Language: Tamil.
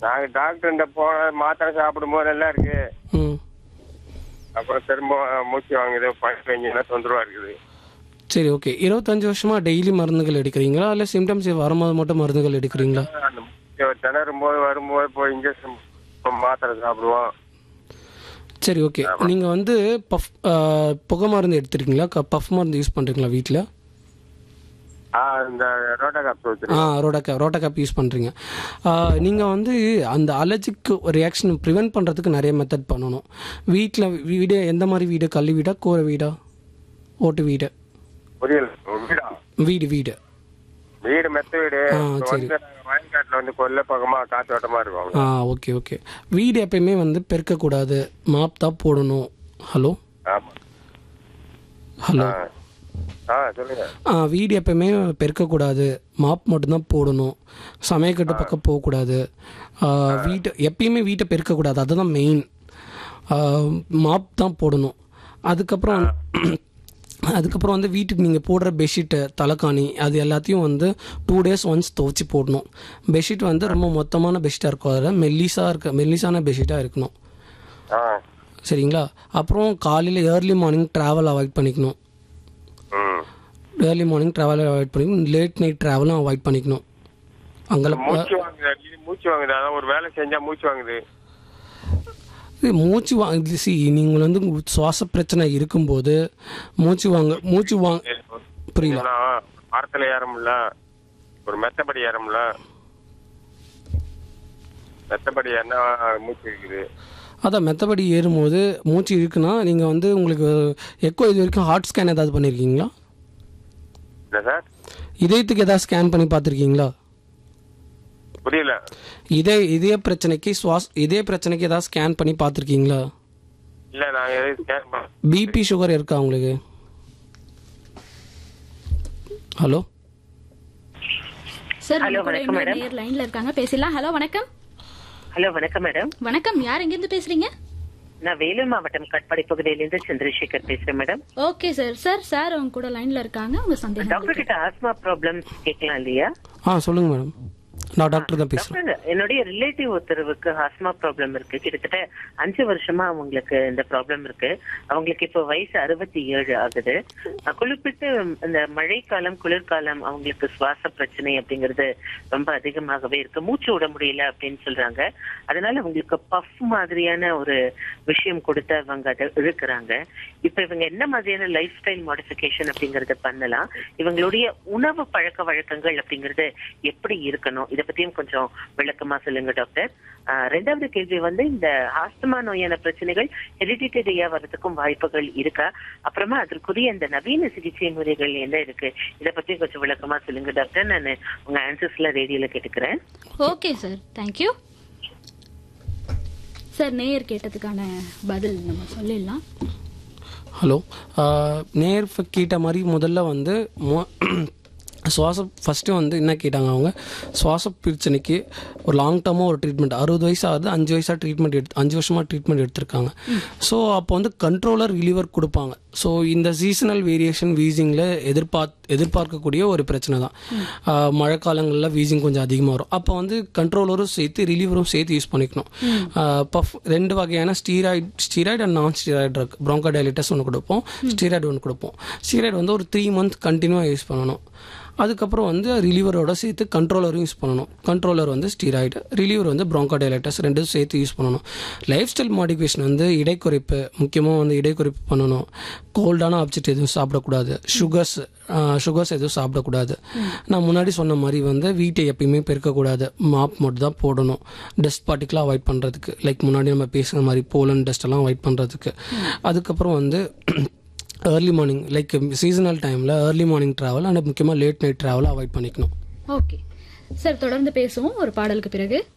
நாங்க டாக்டர் போன மாத்திரை சாப்பிடும் போது நல்லா இருக்கு ம் அப்புறம் திரும்ப மூச்சு வாங்குது பனி பெஞ்சுன்னா தொந்தரவா இருக்குது சரி ஓகே இருபத்தஞ்சு வருஷமா டெய்லி மருந்துகள் எடுக்கிறீங்களா இல்லை சிம்டம்ஸ் வரும்போது மட்டும் மருந்துகள் எடுக்கிறீங்களா அந்த மூச்சு திணறும் போது வரும்போது போய் இன்ஜெக்ஷன் மாத்திரை சாப்பிடுவோம் சரி ஓகே நீங்கள் வந்து பஃப் புகை மருந்து எடுத்துருக்கீங்களா பஃப் மருந்து யூஸ் பண்ணுறீங்களா வீட்டில் ஆ இந்த ரோட்டா காப்பு வச்சிருக்கேன் ஆ ரோட்டா ரோட்டா கேப் யூஸ் பண்ணுறீங்க நீங்கள் வந்து அந்த அலர்ஜிக்கு ரியாக்ஷன் ப்ரிவென்ட் பண்ணுறதுக்கு நிறைய மெத்தட் பண்ணணும் வீட்டில் வீடு எந்த மாதிரி வீடு கல் வீடா கூரை வீடா ஓட்டு வீடு புரியல வீடா வீடு வீடு வீடு மெத்த வீடு ஆ, இப்ப சரி. வந்து நாங்க வயல்காட்டுல வந்து கொல்ல பக்கமா காத்தோட்டமா இருக்கும் ஆ ஓகே ஓகே வீடு எப்பயுமே வந்து பெருக்கக்கூடாது மாப் தான் போடணும் ஹலோ ஆமா ஹலோ ஆ. ஆ சொல்லுங்க ஆ வீடு எப்பயுமே பெருக்கக்கூடாது மாப் மட்டும்தான் போடணும் சமையக்கட்டு பக்கம் போகக்கூடாது ஆ, வீட்டை எப்பயுமே வீட்டை பெருக்கக்கூடாது அதுதான் மெயின் மாப் தான் போடணும் அதுக்கப்புறம் அதுக்கப்புறம் வந்து வீட்டுக்கு நீங்கள் போடுற பெட்ஷீட்டு தலைக்காணி அது எல்லாத்தையும் வந்து டூ டேஸ் ஒன்ஸ் துவச்சி போடணும் பெட்ஷீட் வந்து ரொம்ப மொத்தமான பெட்ஷீட்டாக இருக்கும் அதில் மெல்லிஸாக இருக்க மெல்லிஸான பெட்ஷீட்டாக இருக்கணும் ஆ சரிங்களா அப்புறம் காலையில் ஏர்லி மார்னிங் ட்ராவல் அவாய்ட் பண்ணிக்கணும் hmm early morning travel avoid பண்ணிக்கணும் லேட் நைட் ட்ராவலும் அவாய்ட் பண்ணிக்கணும் அங்கெல்லாம் மூச்சு வாங்குது அடிக்கடி மூச்சு வாங்குது அதான் ஒரு வேலை செஞ்சா மூச்சு வாங்குது இது மூச்சு வாங்க சி நீங்கள் வந்து சுவாச பிரச்சனை இருக்கும்போது மூச்சு வாங்க மூச்சு வாங்க புரியல ஏன்னா, மரத்துல ஏற முடியல ஒரு மெத்தப்படி ஏற முடியல மெத்தப்படி ஏறினா மூச்சு இருக்குது அதான் மெத்தபடி ஏறும்போது மூச்சு இருக்குன்னா நீங்கள் வந்து உங்களுக்கு எக்கோ இது வரைக்கும் ஹார்ட் ஸ்கேன் ஏதாவது பண்ணியிருக்கீங்களா என்ன சார் இதயத்துக்கு ஏதாவது ஸ்கேன் பண்ணி பார்த்துருக்கீங்களா புரியல இதே இதய பிரச்சனைக்கு சுவாஸ் இதய பிரச்சனைக்கு ஏதாவது ஸ்கேன் பண்ணி பார்த்துருக்கீங்களா இல்ல நாங்க எதுவும் ஸ்கேன் பண்ண பிபி சுகர் இருக்கா உங்களுக்கு ஹலோ சார் Hello, நம்ம கூட வணக்கம் இன்னொரு madam. நேர் லைன்ல இருக்காங்க பேசலாம் ஹலோ வணக்கம் ஹலோ வணக்கம் மேடம் வணக்கம் யார் எங்க இருந்து பேசுறீங்க நான் வேலூர் மாவட்டம் கட்பாடி பகுதியிலிருந்து சந்திரசேகர் பேசுறேன் madam okay sir sir sir அவங்க கூட லைன்ல இருக்காங்க உங்க சந்தேகம் டாக்டர் கிட்ட ஆஸ்மா ப்ராப்ளம்ஸ் கேட்கலாம் இல்லையா ஆ சொல்லுங்கள் மேடம் நான் டாக்டர் தான் பேசுகிறேன் டாக்டர் என்னுடைய ரிலேட்டிவ் ஒருத்தருக்கு ஆஸ்மா ப்ராப்ளம் இருக்கு கிட்டத்தட்ட அஞ்சு வருஷமா அவங்களுக்கு இந்த ப்ராப்ளம் இருக்கு அவங்களுக்கு இப்போ வயசு அறுபத்தி ஏழு ஆகுது அஹ் குறிப்பிட்டு இந்த மழைக்காலம் குளிர்காலம் அவங்களுக்கு சுவாச பிரச்சனை அப்படிங்கிறது ரொம்ப அதிகமாகவே இருக்கு மூச்சு விட முடியல அப்படின்னு சொல்றாங்க அதனால அவங்களுக்கு பஃப் மாதிரியான ஒரு விஷயம் கொடுத்து அவங்க அதை இழுக்கிறாங்க இப்ப இவங்க என்ன மாதிரியான லைஃப் ஸ்டைல் மாடிஃபிகேஷன் அப்படிங்கறத பண்ணலாம் இவங்களுடைய உணவு பழக்க வழக்கங்கள் அப்படிங்கறது எப்படி இருக்கணும் இத பத்தியும் கொஞ்சம் விளக்கமா சொல்லுங்க டாக்டர் ஆஹ் ரெண்டாவது கேள்வி வந்து இந்த ஆஸ்துமா நோயான பிரச்சனைகள் ஹெரிடிட்டரியா வர்றதுக்கும் வாய்ப்புகள் இருக்கா அப்புறமா அதற்குரிய இந்த நவீன சிகிச்சை முறைகள் என்ன இருக்கு இத பத்தியும் கொஞ்சம் விளக்கமா சொல்லுங்க டாக்டர் நான் உங்க ஆன்சர்ஸ்ல ரேடியோல கேட்டுக்கிறேன் ஓகே சார் தேங்க்யூ சார் நேயர் கேட்டதுக்கான பதில் நம்ம சொல்லிடலாம் ஹலோ நேர் கேட்ட மாதிரி முதல்ல வந்து மொ- சுவாச ஃபஸ்ட்டு வந்து என்ன கேட்டாங்க அவங்க சுவாச பிரச்சனைக்கு ஒரு லாங் டேர்மாக ஒரு ட்ரீட்மெண்ட் அறுபது வயசு ஆகுது அஞ்சு வயசாக ட்ரீட்மெண்ட் எடுத்து அஞ்சு வருஷமாக ட்ரீட்மெண்ட் எடுத்திருக்காங்க ஸோ அப்போ வந்து கண்ட்ரோலர் ரிலீவர் கொடுப்பாங்க ஸோ இந்த சீசனல் வேரியேஷன் வீசிங்கில் எதிர்பார்த் எதிர்பார்க்கக்கூடிய ஒரு பிரச்சனை தான் ஆஹ் மழை காலங்களில் வீசிங் கொஞ்சம் அதிகமாக வரும் அப்போ வந்து கண்ட்ரோலரும் சேர்த்து ரிலீவரும் சேர்த்து யூஸ் பண்ணிக்கணும் பஃப் ரெண்டு வகையான steroid steroid and non steroid drug bronchodilators ஒன்று கொடுப்போம் ஸ்டீராய்டு ஒன்று கொடுப்போம் ஸ்டீராய்டு வந்து ஒரு த்ரீ மந்த் கண்டினியூவாக யூஸ் பண்ணணும் அதுக்கப்புறம் வந்து ரிலீவரோட சேர்த்து கண்ட்ரோலரும் யூஸ் பண்ணணும் கண்ட்ரோலர் வந்து ஸ்டீராய்டு ரிலீவர் வந்து ப்ரோங்கோடைலைட்டஸ் ரெண்டும் சேர்த்து யூஸ் பண்ணணும் லைஃப் ஸ்டைல் மாடிஃபிகேஷன் வந்து இடைக்குறைப்பு முக்கியமாக வந்து இடைக்குறைப்பு பண்ணணும் கோல்டான ஆப்ஜெக்ட் எதுவும் சாப்பிடக்கூடாது சுகர்ஸ் சுகர்ஸ் எதுவும் சாப்பிடக்கூடாது நான் முன்னாடி சொன்ன மாதிரி வந்து வீட்டை எப்பயுமே பெருக்கக்கூடாது மாப் மட்டும் தான் போடணும் டஸ்ட் பார்ட்டிக்கலாக அவாய்ட் பண்ணுறதுக்கு லைக் முன்னாடி நம்ம பேசுகிற மாதிரி போலன் டஸ்ட் எல்லாம் அவாய்ட் பண்ணுறதுக்கு அதுக்கப்புறம் வந்து ஏர்லி மார்னிங் லைக் சீசனல் டைமில் ஏர்லி மார்னிங் ட்ராவல் அண்ட் முக்கியமாக லேட் நைட் ட்ராவல் அவாய்ட் பண்ணிக்கணும் ஓகே சார் தொடர்ந்து பேசுவோம் ஒரு பாடலுக்கு பிறகு